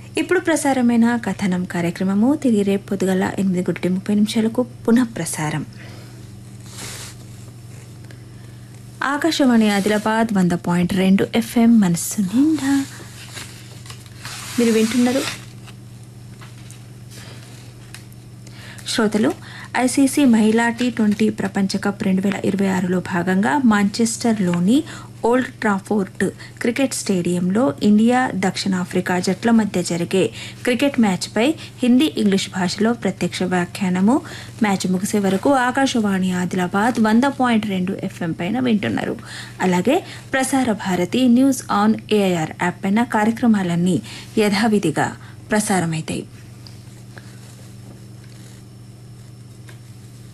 ఇప్పుడు ప్రసారమైన కథనం కార్యక్రమము తిరిగి రేపు పొద్దుగల ఎనిమిది గంటల ముప్పై నిమిషాలకు పునః ప్రసారం ఆకాశవాణి ఆదిలాబాద్ వంద పాయింట్ రెండు ఎఫ్ఎం మనస్సు నిండా మీరు వింటున్నారు శ్రోతలు ఐసీసీ మహిళా టీ ట్వంటీ ప్రపంచ కప్ రెండు వేల ఇరవై ఆరులో భాగంగా మాంచెస్టర్లోని ఓల్డ్ ట్రాఫోర్ట్ క్రికెట్ స్టేడియంలో ఇండియా దక్షిణాఫ్రికా జట్ల మధ్య జరిగే క్రికెట్ మ్యాచ్పై హిందీ ఇంగ్లీష్ భాషలో ప్రత్యక్ష వ్యాఖ్యానము మ్యాచ్ ముగిసే వరకు ఆకాశవాణి ఆదిలాబాద్ వంద పాయింట్ రెండు ఎఫ్ఎం పైన వింటున్నారు అలాగే Prasar Bharati news on AIR app పైన కార్యక్రమాలన్నీ యథావిధిగా ప్రసారమైతాయి